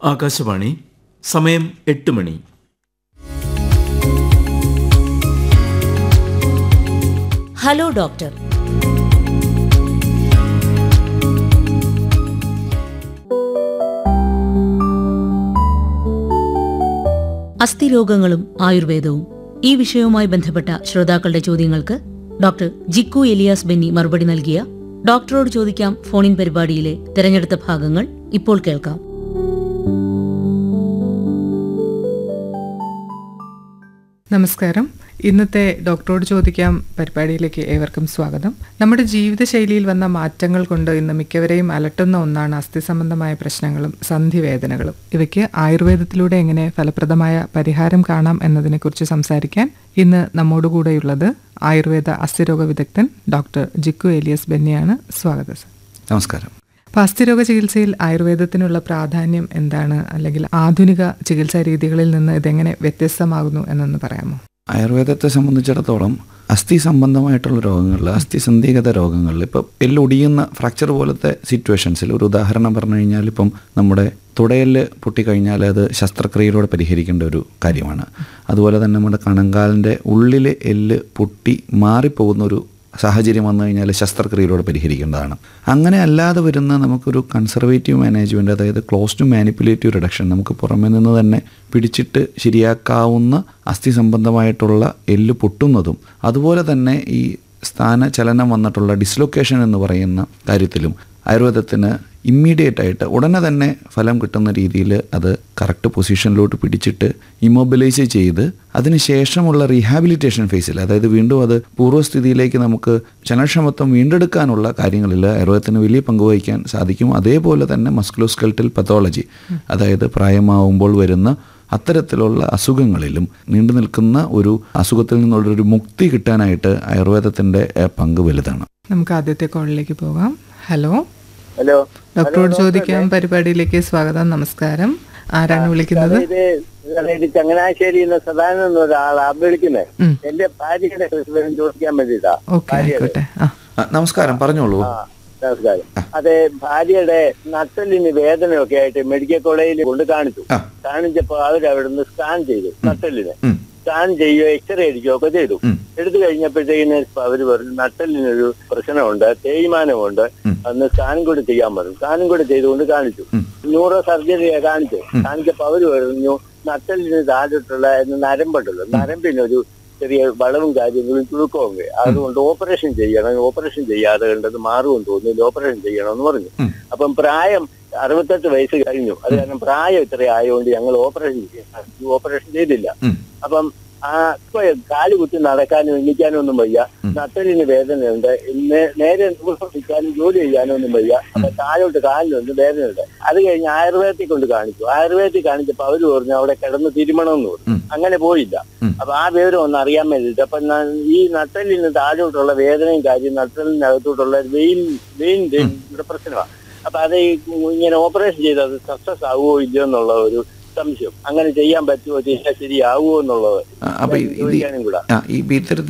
ആകാശവാണി സമയം എട്ട് മണി hello doctor അസ്ഥിരോഗങ്ങളും ആയുർവേദവും ഈ വിഷയവുമായി ബന്ധപ്പെട്ട ശ്രോതാക്കളുടെ ചോദ്യങ്ങൾക്ക് ഡോക്ടർ ജിക്കു എലിയാസ് ബെന്നി മറുപടി നൽകിയ ഡോക്ടറോട് ചോദിക്കാം ഫോണിൻ പരിപാടിയിലെ തെരഞ്ഞെടുത്ത ഭാഗങ്ങൾ ഇപ്പോൾ കേൾക്കാം നമസ്കാരം ഇന്നത്തെ ഡോക്ടറോട് ചോദിക്കാം പരിപാടിയിലേക്ക് ഏവർക്കും സ്വാഗതം നമ്മുടെ ജീവിതശൈലിയിൽ വന്ന മാറ്റങ്ങൾ കൊണ്ട് ഇന്ന് മിക്കവരെയും അലട്ടുന്ന ഒന്നാണ് അസ്ഥി സംബന്ധമായ പ്രശ്നങ്ങളും സന്ധിവേദനകളും ഇവയ്ക്ക് ആയുർവേദത്തിലൂടെ എങ്ങനെ ഫലപ്രദമായ പരിഹാരം കാണാം എന്നതിനെക്കുറിച്ച് സംസാരിക്കാൻ ഇന്ന് നമ്മോടുകൂടെയുള്ളത് ആയുർവേദ അസ്ഥിരോഗ വിദഗ്ധൻ ഡോക്ടർ ജിക്കു എലിയസ് ബെന്നിയാണ് സ്വാഗതം സർ നമസ്കാരം അപ്പോൾ അസ്ഥിരോഗ ചികിത്സയിൽ ആയുർവേദത്തിനുള്ള പ്രാധാന്യം എന്താണ് അല്ലെങ്കിൽ ആധുനിക ചികിത്സാ രീതികളിൽ നിന്ന് ഇതെങ്ങനെ വ്യത്യസ്തമാകുന്നു എന്നൊന്ന് പറയാമോ ആയുർവേദത്തെ സംബന്ധിച്ചിടത്തോളം അസ്ഥി സംബന്ധമായിട്ടുള്ള രോഗങ്ങളിൽ അസ്ഥി സന്ധിഗത രോഗങ്ങളിൽ ഇപ്പോൾ എല്ലൊടിയുന്ന ഫ്രാക്ചർ പോലത്തെ സിറ്റുവേഷൻസിൽ ഒരു ഉദാഹരണം പറഞ്ഞു കഴിഞ്ഞാൽ ഇപ്പം നമ്മുടെ തുടയല് പൊട്ടിക്കഴിഞ്ഞാൽ അത് ശസ്ത്രക്രിയയിലൂടെ പരിഹരിക്കേണ്ട ഒരു കാര്യമാണ് അതുപോലെ തന്നെ നമ്മുടെ കണങ്കാലിൻ്റെ ഉള്ളിലെ എല്ല് പൊട്ടി മാറിപ്പോകുന്ന ഒരു സാഹചര്യം വന്നു കഴിഞ്ഞാൽ ശസ്ത്രക്രിയയിലൂടെ പരിഹരിക്കേണ്ടതാണ് അങ്ങനെ അല്ലാതെ വരുന്ന നമുക്കൊരു കൺസർവേറ്റീവ് മാനേജ്മെൻറ്റ് അതായത് ക്ലോസ് ടു മാനിപ്പുലേറ്റീവ് റിഡക്ഷൻ നമുക്ക് പുറമേ നിന്ന് തന്നെ പിടിച്ചിട്ട് ശരിയാക്കാവുന്ന അസ്ഥി സംബന്ധമായിട്ടുള്ള എല്ല് പൊട്ടുന്നതും അതുപോലെ തന്നെ ഈ സ്ഥാന ചലനം വന്നിട്ടുള്ള ഡിസ്ലൊക്കേഷൻ എന്ന് പറയുന്ന കാര്യത്തിലും ആയുർവേദത്തിന് ഇമ്മീഡിയറ്റ് ആയിട്ട് ഉടനെ തന്നെ ഫലം കിട്ടുന്ന രീതിയിൽ അത് കറക്റ്റ് പൊസിഷനിലോട്ട് പിടിച്ചിട്ട് ഇമ്മൊബിലൈസ് ചെയ്ത് അതിനുശേഷമുള്ള റീഹാബിലിറ്റേഷൻ ഫേസിൽ അതായത് വീണ്ടും അത് പൂർവ്വസ്ഥിതിയിലേക്ക് നമുക്ക് ചലനക്ഷമത്വം വീണ്ടെടുക്കാനുള്ള കാര്യങ്ങളിൽ ആയുർവേദത്തിന് വലിയ പങ്ക് വഹിക്കാൻ സാധിക്കും അതേപോലെ തന്നെ മസ്കുലോസ്കെൽറ്റൽ പത്തോളജി അതായത് പ്രായമാവുമ്പോൾ വരുന്ന അത്തരത്തിലുള്ള അസുഖങ്ങളിലും നീണ്ടു നിൽക്കുന്ന ഒരു അസുഖത്തിൽ നിന്നുള്ളൊരു മുക്തി കിട്ടാനായിട്ട് ആയുർവേദത്തിൻ്റെ ഏഹ്, പങ്ക് വലുതാണ് നമുക്ക് ആദ്യത്തെ കോളിലേക്ക് പോകാം ഹലോ ഹലോ ഡോക്ടറോട് ചോദിക്കാം പരിപാടിയിലേക്ക് സ്വാഗതം നമസ്കാരം ആരാണ് വിളിക്കുന്നത് ഇത് ഇത് ചങ്ങനാശ്ശേരി എന്ന സദാനന്ദ എന്ന ഒരാളാ വിളിക്കുന്നത് ഉം. എന്റെ ഭാര്യയുടെ വിവരം ചോദിക്കാൻ വേണ്ടിട്ടാ ഓക്കെ ആയിക്കോട്ടെ ആ ആ, നമസ്കാരം പറഞ്ഞോളൂ ആ നമസ്കാരം അതെ ഭാര്യയുടെ നട്ടലിന് വേദനയൊക്കെ ആയിട്ട് മെഡിക്കൽ കോളേജിൽ കൊണ്ട് കാണിച്ചു ആ. കാണിച്ചപ്പോ അവർ അവിടുന്ന് സ്കാൻ ചെയ്തു നട്ടലിന് ഉം. സ്കാൻ ചെയ്യുകയോ എക്സ്റേ അടിക്കുകയോ ഒക്കെ ചെയ്തു ഉം. എടുത്തു കഴിഞ്ഞപ്പോഴത്തേക്കിന് അവര് പറഞ്ഞു നട്ടലിനൊരു പ്രശ്നമുണ്ട് തേയ്മാനമുണ്ട് ഉം. അന്ന് സ്കാനും കൂടി ചെയ്യാൻ പറഞ്ഞു സ്കാനും കൂടി ചെയ്തുകൊണ്ട് കാണിച്ചു ഉം. ന്യൂറോ സർജറിയെ കാണിച്ചു കാണിച്ചപ്പോ അവര് പറഞ്ഞു നട്ടലിന് താഴോട്ടുള്ള നരമ്പുണ്ടല്ലോ നരമ്പിനൊരു ചെറിയ വളവും കാര്യങ്ങളും ചുരുക്കവും ഒക്കെ. അതുകൊണ്ട് ഓപ്പറേഷൻ ചെയ്യണം ഓപ്പറേഷൻ ചെയ്യാതെ കണ്ടത് മാറുമെന്ന് തോന്നുന്നില്ല ഓപ്പറേഷൻ ചെയ്യണമെന്ന് പറഞ്ഞു ഉം. അപ്പം പ്രായം അറുപത്തെട്ട് വയസ്സ് കഴിഞ്ഞു അത് കാരണം പ്രായം ഇത്ര ആയതുകൊണ്ട് ഞങ്ങൾ ഓപ്പറേഷൻ ചെയ്യാൻ ഓപ്പറേഷൻ ചെയ്തില്ല ഉം. അപ്പം ആ ഇപ്പൊ കാല് കുത്തി നടക്കാനും എണ്ണിക്കാനും ഒന്നും വയ്യ ഉം. നട്ടലിന് വേദനയുണ്ട് നേ- നേരെ നിൽക്കാനും ജോലി ചെയ്യാനും ഒന്നും വയ്യ അപ്പൊ താഴോട്ട് കാലിനുണ്ട് വേദനയുണ്ട് അത് കഴിഞ്ഞ് ആയുർവേദത്തിൽ കൊണ്ട് കാണിച്ചു ആയുർവേദത്തിൽ കാണിച്ചപ്പോ അവര് പറഞ്ഞു അവിടെ കിടന്ന് തിരുമണമെന്ന് പറഞ്ഞു ഉം. അങ്ങനെ പോയില്ല ഉം. അപ്പൊ ആ വിവരം ഒന്ന് അറിയാൻ വേണ്ടിയിട്ട് അപ്പൊ ഞാൻ ഈ നട്ടലിന് താഴോട്ടുള്ള വേദനയും കാര്യം നട്ടലിനകത്തോട്ടുള്ള വെയിൻ വെയിൻ്റെ പ്രശ്നമാണ് അപ്പൊ അത് ഈ ഇങ്ങനെ ഓപ്പറേഷൻ ചെയ്തത് സക്സസ് ആവുമോ ഇല്ലയോ എന്നുള്ള ഒരു സംശയം അങ്ങനെ ചെയ്യാൻ പറ്റുമോ ചെയ്യാൻ ശരിയാവുമോ എന്നുള്ളത് ആ, അപ്പൊ ഇത് ചോദിക്കാനും കൂടെ ആ ഈ ഇത്തരത്തിൽ